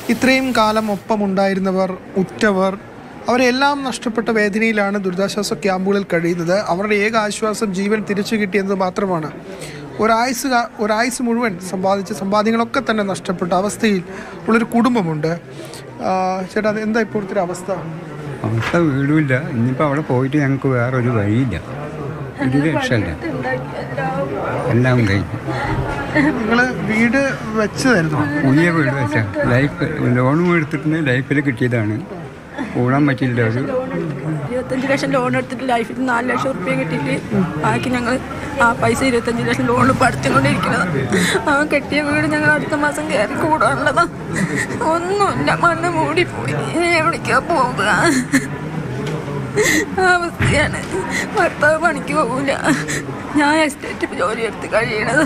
ഇത്രയും കാലം ഒപ്പമുണ്ടായിരുന്നവർ ഉറ്റവർ അവരെല്ലാം നഷ്ടപ്പെട്ട വേദനയിലാണ് ദുരിതാശ്വാസ ക്യാമ്പുകളിൽ കഴിയുന്നത് അവരുടെ ഏക ആശ്വാസം ജീവൻ തിരിച്ചു കിട്ടിയെന്നത് മാത്രമാണ് ഒരായുസ് കാ- ഒരായുസ് മുഴുവൻ സമ്പാദിച്ച സമ്പാദ്യങ്ങളൊക്കെ തന്നെ നഷ്ടപ്പെട്ട അവസ്ഥയിൽ ഉള്ളൊരു കുടുംബമുണ്ട് ആ, ചേട്ടാ അത് എന്താ ഇപ്പോഴത്തെ ഒരു അവസ്ഥ അവസ്ഥ വീടുമില്ല ഇനിയിപ്പോൾ അവിടെ പോയിട്ട് ഞങ്ങൾക്ക് വേറൊരു വഴിയില്ല ഒരു രക്ഷയില്ല എല്ലാം കഴിഞ്ഞു നിങ്ങൾ വീട് വെച്ചതായിരുന്നു പുതിയ വീട് വെച്ച ലൈഫ് ലോണും എടുത്തിട്ടുണ്ട് ലൈഫിൽ കിട്ടിയതാണ് കൂടാൻ പറ്റില്ല ഒരു ഇരുപത്തഞ്ച് ലക്ഷം ലോൺ എടുത്തിട്ട് ലൈഫിൽ നാല് ലക്ഷം റുപ്യ കിട്ടിയിട്ട് ബാക്കി ഞങ്ങൾ ആ പൈസ ഇരുപത്തഞ്ച് ലക്ഷം ലോൺ പഠിച്ചുകൊണ്ടിരിക്കുന്നത് ആ കെട്ടിയ വീട് ഞങ്ങൾ അടുത്ത മാസം കയറി കൂടാനുള്ളതാ ഒന്നുമില്ല മണ്ണ് മൂടിപ്പോയി ഇനി എവിടേക്കാ പോവുക ആ അവസ്ഥയാണ് ഭർത്താവ് പണിക്ക് പോകൂല ഞാൻ എസ്റ്റേറ്റ് ജോലി എടുത്ത് കഴിയണത്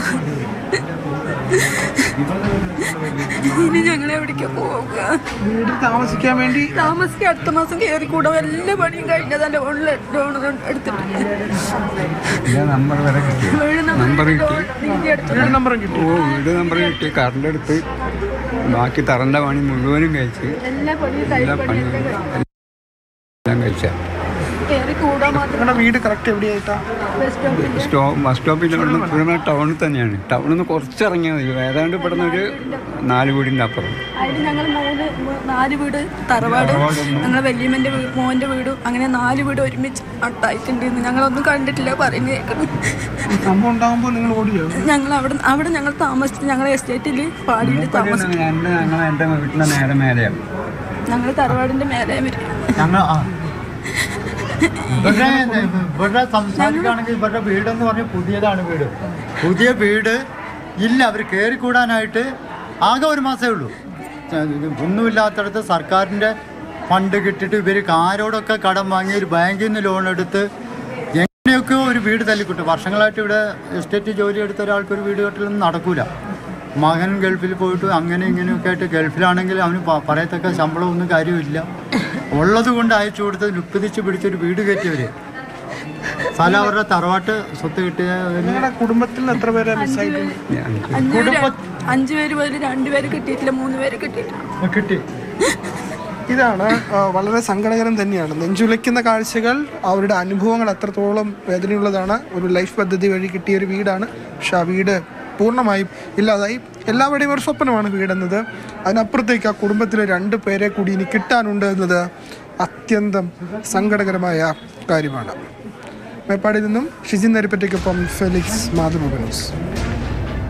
ഇനി ഞങ്ങൾ എവിടേക്കാ പോവുക വീട് താമസിക്കാൻ വേണ്ടി താമസിക്കാൻ അടുത്ത മാസം കയറി കൂടാ എല്ലാ പണിയും കഴിഞ്ഞതാ ലോണിൽ ലോൺ എടുത്തിട്ട് ഇല്ല നമ്പർ വരെ കിട്ടി വീട് നമ്പർ കിട്ടി നികുതി അടച്ചു വീട് നമ്പറും കിട്ടി ഓ വീട് നമ്പർ കിട്ടി കറണ്ട് എടുത്ത് ബാക്കി തറണ്ട പണി മുഴുവനും കഴിച്ച് എല്ലാ പണിയും എല്ലാ കൈ പണിയും എല്ലാം കഴിച്ച കയറി കൂടാൻ മാത്രം നിങ്ങളുടെ വീട് കറക്റ്റ് എവിടെയായിട്ടാ ബസ് സ്റ്റോപ്പിൽ സ്റ്റോ ബസ് സ്റ്റോപ്പിൽ ഇവിടുന്ന് ഇവിടെ ടൗണിൽ തന്നെയാണ് ടൗണിൽ നിന്ന് കുറച്ചിറങ്ങിയാൽ മതി ഏതാണ്ട് ഇവിടെ നിന്ന് ഒരു നാല് വീടിൻ്റെ അപ്പുറം അതിന് ഞങ്ങൾ മൂന്ന് മൂ- നാല് വീട് തറവാട് ഞങ്ങളെ വല്യമ്മൻ്റെ വീട് മോൻ്റെ വീടും അങ്ങനെ നാല് വീട് ഒരുമിച്ച് അട്ടായിട്ടുണ്ട് എന്ന് ഞങ്ങളൊന്നും കണ്ടിട്ടില്ല പറയുന്നത് കേൾക്കണം ഈ സംഭവം ഉണ്ടാകുമ്പോൾ നിങ്ങൾ ഓടിയോ ഞങ്ങൾ അവിടെ അവിടെ ഞങ്ങൾ താമസിച്ച് ഞങ്ങളെ എസ്റ്റേറ്റിൽ പാടിയിട്ട് താമസിച്ചു എൻ്റെ ഞങ്ങൾ എൻ്റെ വീട്ടിൻ്റെ നേരെ മേലെയാണ് ഞങ്ങൾ തറവാടിൻ്റെ മേലെ വരും ഞങ്ങൾ ആ. ഇവരുടെ ഇവരുടെ സംസാരിക്കുകയാണെങ്കിൽ ഇവരുടെ വീടെന്ന് പറഞ്ഞാൽ പുതിയതാണ് വീട് പുതിയ വീട് ഇല്ല അവർ കയറിക്കൂടാനായിട്ട് ആകെ ഒരു മാസമേ ഉള്ളൂ ഇത് ഒന്നുമില്ലാത്തടത്ത് സർക്കാരിൻ്റെ ഫണ്ട് കിട്ടിയിട്ട് ഇവർ ആരോടൊക്കെ കടം വാങ്ങി ഒരു ബാങ്കിൽ നിന്ന് ലോൺ എടുത്ത് എങ്ങനെയൊക്കെ ഒരു വീട് തല്ലിക്കിട്ടും വർഷങ്ങളായിട്ട് ഇവിടെ എസ്റ്റേറ്റ് ജോലി എടുത്ത ഒരാൾക്ക് ഒരു വീട് കെട്ടലൊന്നും നടക്കൂല മകൻ ഗൾഫിൽ പോയിട്ട് അങ്ങനെ ഇങ്ങനെയൊക്കെ ആയിട്ട് ഗൾഫിലാണെങ്കിൽ അവന് പ- പറയത്തക്ക ശമ്പളമൊന്നും കാര്യമില്ല ഉള്ളത് കൊണ്ട് അയച്ചു കൊടുത്ത് ലുപ്പിതിച്ച് പിടിച്ചൊരു വീട് കയറ്റിയവര് സ്ഥലം അവരുടെ തറവാട്ട് സ്വത്ത് കിട്ടിയ നിങ്ങളുടെ കുടുംബത്തിൽ എത്ര പേരെ മിസ്സായിട്ടുണ്ട് അഞ്ച് പേര് അഞ്ച് പേര് പോലും രണ്ടുപേര് കിട്ടിയിട്ടില്ല മൂന്ന് പേര് കിട്ടിയിട്ടില്ല കിട്ടി ഇതാണ് ആ, വളരെ സങ്കടകരം തന്നെയാണ് നെഞ്ചുലയ്ക്കുന്ന കാഴ്ചകൾ അവരുടെ അനുഭവങ്ങൾ അത്രത്തോളം വേദനയുള്ളതാണ് ഒരു ലൈഫ് പദ്ധതി വഴി കിട്ടിയ ഒരു വീടാണ് പക്ഷെ ആ വീട് പൂർണ്ണമായും ഇല്ലാതായി എല്ലാവരുടെയും ഒരു സ്വപ്നമാണ് വീടെന്നത് അതിനപ്പുറത്തേക്ക് ആ കുടുംബത്തിലെ രണ്ട് പേരെ കൂടി ഇനി കിട്ടാനുണ്ട് എന്നത് അത്യന്തം സങ്കടകരമായ കാര്യമാണ് മേപ്പാടിൽ നിന്നും ഷിജിൻ നരിപ്പറ്റയ്ക്കൊപ്പം ഫെലിക്സ് മാതൃഭൂപ ന്യൂസ്